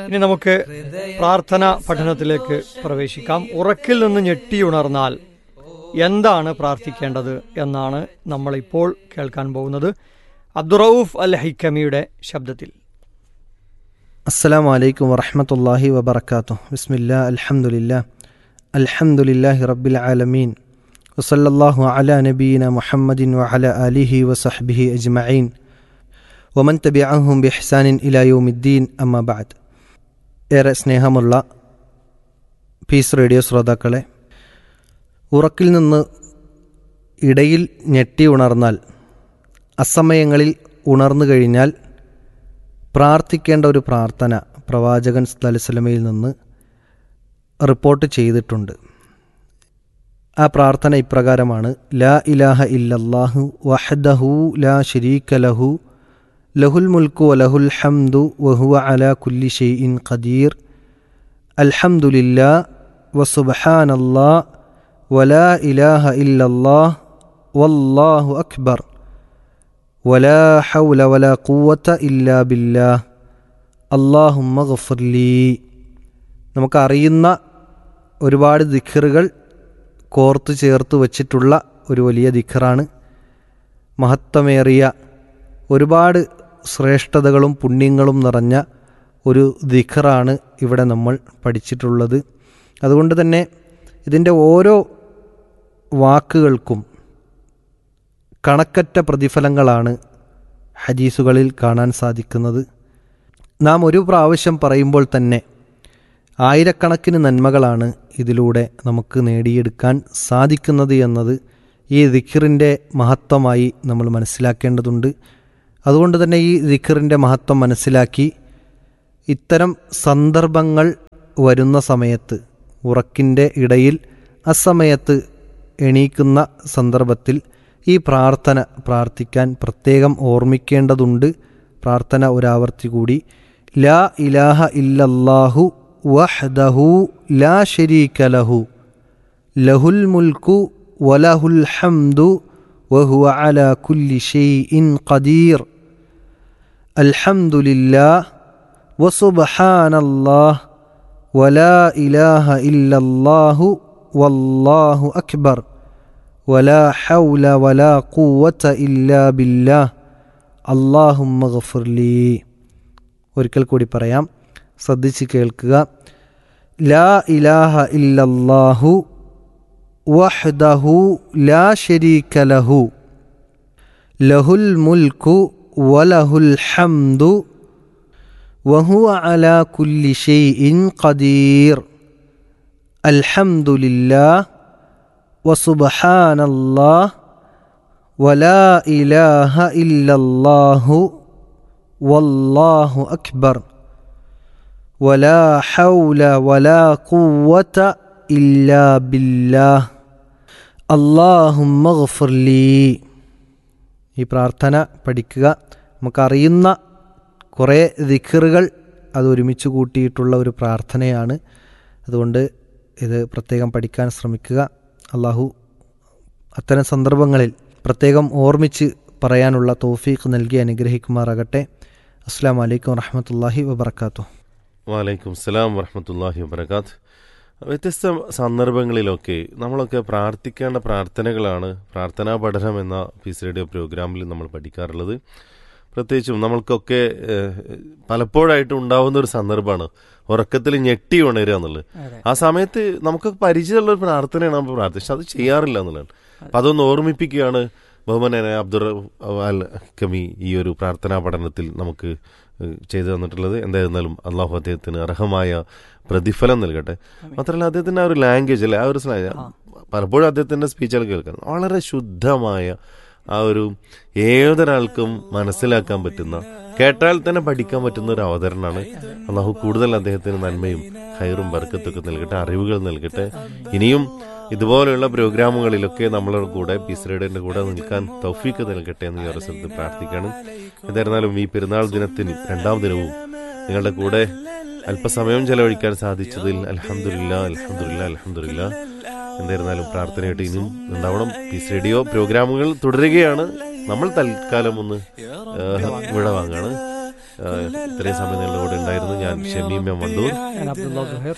ഇനി നമുക്ക് പ്രാർത്ഥന പഠനത്തിലേക്ക് പ്രവേശിക്കാം ഉറക്കിൽ നിന്ന് ഞെട്ടിയുണർന്നാൽ എന്താണ് പ്രാർത്ഥിക്കേണ്ടത് എന്നാണ് നമ്മളിപ്പോൾ കേൾക്കാൻ പോകുന്നത് അബ്ദുറൌഫ് അൽ ഹൈക്കമിയുടെ ശബ്ദത്തിൽ السلام عليكم ورحمة الله وبركاته بسم الله الحمد لله الحمد لله رب العالمين وصلى الله على نبينا محمد وعلى آله وصحبه أجمعين ومن تبعهم بإحسان إلى يوم الدين أما بعد ഏറെ സ്നേഹമുള്ള പീസ് റേഡിയോ ശ്രോതാക്കളെ ഉറക്കിൽ നിന്ന് ഇടയിൽ ഞെട്ടി ഉണർന്നാൽ അസമയങ്ങളിൽ ഉണർന്നു കഴിഞ്ഞാൽ പ്രാർത്ഥിക്കേണ്ട ഒരു പ്രാർത്ഥന പ്രവാചകൻ സ്ഥലസലമയിൽ നിന്ന് റിപ്പോർട്ട് ചെയ്തിട്ടുണ്ട് ആ പ്രാർത്ഥന ഇപ്രകാരമാണ് ലാ ഇലാഹ ഇല്ലല്ലാഹു വഹദഹു ലാ ഷരീക ലഹു ലഹുൽ മുൽക്കു വലഹുൽ ഹംദു വഹുവ അലാ കുല്ലി ഷെയ്ഇൻ ഖദീർ അൽഹംദുലില്ലാ വസുബ്ഹാനല്ലാ വലാ ഇലാഹ ഇല്ലല്ലാഹ് വല്ലാഹു അക്ബർ ولا حول ولا قوة إلا بالله اللهم اغفر لي നമുക്കറിയുന്ന ഒരുപാട് ദിഖറുകൾ കോർത്ത് ചേർത്ത് വച്ചിട്ടുള്ള ഒരു വലിയ ദിഖറാണ് മഹത്വമേറിയ ഒരുപാട് ശ്രേഷ്ഠതകളും പുണ്യങ്ങളും നിറഞ്ഞ ഒരു ദിഖറാണ് ഇവിടെ നമ്മൾ പഠിച്ചിട്ടുള്ളത് അതുകൊണ്ട് തന്നെ ഇതിൻ്റെ ഓരോ വാക്കുകൾക്കും കണക്കറ്റ പ്രതിഫലങ്ങളാണ് ഹദീസുകളിൽ കാണാൻ സാധിക്കുന്നത് നാം ഒരു പ്രാവശ്യം പറയുമ്പോൾ തന്നെ ആയിരക്കണക്കിന് നന്മകളാണ് ഇതിലൂടെ നമുക്ക് നേടിയെടുക്കാൻ സാധിക്കുന്നത് എന്നത് ഈ ദിഖറിൻ്റെ മഹത്വമായി നമ്മൾ മനസ്സിലാക്കേണ്ടതുണ്ട് അതുകൊണ്ട് തന്നെ ഈ ദിഖറിൻ്റെ മഹത്വം മനസ്സിലാക്കി ഇത്തരം സന്ദർഭങ്ങൾ വരുന്ന സമയത്ത് ഉറക്കിൻ്റെ ഇടയിൽ അസമയത്ത് എണീക്കുന്ന സന്ദർഭത്തിൽ ഈ പ്രാർത്ഥന പ്രാർത്ഥിക്കാൻ പ്രത്യേകം ഓർമ്മിക്കേണ്ടതുണ്ട് പ്രാർത്ഥന ഒരാവർത്തി കൂടി ലാ ഇലാഹ ഇല്ലല്ലാഹു വഹ്ദഹു ലാ ഷരീക ലഹു ലഹുൽ മുൽക്കു വലഹുൽ ഹംദു വഹുവ അലാ കുല്ലി ഷെയ്ഇൻ ഖദീർ അൽഹംദുലില്ലാഹ് വസുബ്ഹാനല്ലാഹ് വലാ ഇലാഹ ഇല്ലല്ലാഹു വല്ലാഹു അക്ബർ ولا حول ولا قوة إلا بالله اللهم اغفر لي ഒരിക്കൽ കൂടി പറയാം ശ്രദ്ധിച്ച് കേൾക്കുക ലാ ഇലാഹ ഇല്ലല്ലാഹു വഹ്ദഹു ലാ ശരീക ലഹു ലഹുൽ മുൽക്കു വലഹുൽ ഹംദു വഹുവ അലാ കുല്ലി ഷൈഇൻ ഖദീർ അൽഹംദുലില്ലാഹ് وسبحان الله ولا إله إلا الله والله أكبر ولا حول ولا قوة إلا بالله اللهم اغفر لي ഈ പ്രാർത്ഥന പഠിക്കുക നമുക്കറിയുന്ന കുറേ ദിഖറുകൾ അത് ഒരുമിച്ച് കൂട്ടിയിട്ടുള്ള ഒരു പ്രാർത്ഥനയാണ് അതുകൊണ്ട് ഇത് പ്രത്യേകം പഠിക്കാൻ ശ്രമിക്കുക അള്ളാഹു അത്തരം സന്ദർഭങ്ങളിൽ പ്രത്യേകം ഓർമ്മിച്ച് പറയാനുള്ള തോഫീഖ് നൽകി അനുഗ്രഹിക്കുമാറാകട്ടെ അസ്സാം വലൈക്കും വറഹമത്തല്ലാഹി വബർക്കാത്തു വാലൈക്കും സ്സലാം വറഹമത്തല്ലാഹി വബർക്കാത്ത് വ്യത്യസ്ത സന്ദർഭങ്ങളിലൊക്കെ നമ്മളൊക്കെ പ്രാർത്ഥിക്കേണ്ട പ്രാർത്ഥനകളാണ് പ്രാർത്ഥനാ പഠനം എന്ന പീസ് റേഡിയോ പ്രോഗ്രാമിൽ നമ്മൾ പഠിക്കാറുള്ളത് പ്രത്യേകിച്ചും നമ്മൾക്കൊക്കെ പലപ്പോഴായിട്ട് ഉണ്ടാവുന്ന ഒരു സന്ദർഭമാണ് ഉറക്കത്തിൽ ഞെട്ടി ഉണരുക എന്നുള്ളത് ആ സമയത്ത് നമുക്ക് പരിചയമുള്ള ഒരു പ്രാർത്ഥനയാണ് നമ്മൾ പ്രാർത്ഥിച്ചത് അത് ചെയ്യാറില്ല എന്നുള്ളതാണ് അപ്പം അതൊന്ന് ഓർമ്മിപ്പിക്കുകയാണ് ബഹുമാനായ അബ്ദുർ അൽ കമി ഈ ഒരു പ്രാർത്ഥനാ പഠനത്തിൽ നമുക്ക് ചെയ്തു തന്നിട്ടുള്ളത് എന്തായിരുന്നാലും അള്ളാഹു അദ്ദേഹത്തിന് അർഹമായ പ്രതിഫലം നൽകട്ടെ മാത്രമല്ല അദ്ദേഹത്തിന്റെ ആ ഒരു ലാംഗ്വേജ് അല്ലെ ആ ഒരു പലപ്പോഴും അദ്ദേഹത്തിന്റെ സ്പീച്ചുകൾ കേൾക്കാൻ വളരെ ശുദ്ധമായ ആ ഒരു ഏതൊരാൾക്കും മനസ്സിലാക്കാൻ പറ്റുന്ന കേട്ടാൽ തന്നെ പഠിക്കാൻ പറ്റുന്ന ഒരു അവതരണമാണ് അള്ളാഹു കൂടുതൽ അദ്ദേഹത്തിന് നന്മയും ഹൈറും ബർക്കത്തൊക്കെ നൽകട്ടെ അറിവുകൾ നൽകട്ടെ ഇനിയും ഇതുപോലെയുള്ള പ്രോഗ്രാമുകളിലൊക്കെ നമ്മളുടെ കൂടെ പിസ്രയുടെ കൂടെ നിൽക്കാൻ തൗഫീക്ക് നൽകട്ടെ എന്ന് ഈ അവസരത്തിൽ പ്രാർത്ഥിക്കണം എന്തായിരുന്നാലും ഈ പെരുന്നാൾ ദിനത്തിന് രണ്ടാം ദിനവും നിങ്ങളുടെ കൂടെ അല്പസമയം ചെലവഴിക്കാൻ സാധിച്ചതിൽ അലഹമില്ല അലഹമില്ല അലഹമില്ല എന്തായിരുന്നാലും പ്രാർത്ഥനയായിട്ട് ഇനിയും ഉണ്ടാവണം പീസ് റേഡിയോ പ്രോഗ്രാമുകൾ തുടരുകയാണ് നമ്മൾ തൽക്കാലം ഒന്ന് വിട വാങ്ങാണ് ആ, ഇത്രയും സമയം നിങ്ങളുടെ കൂടെ ഉണ്ടായിരുന്നു ഞാൻ ഷമീമ മണ്ടൂർ ഞാൻ അബ്ദുള്ള സുഹൈർ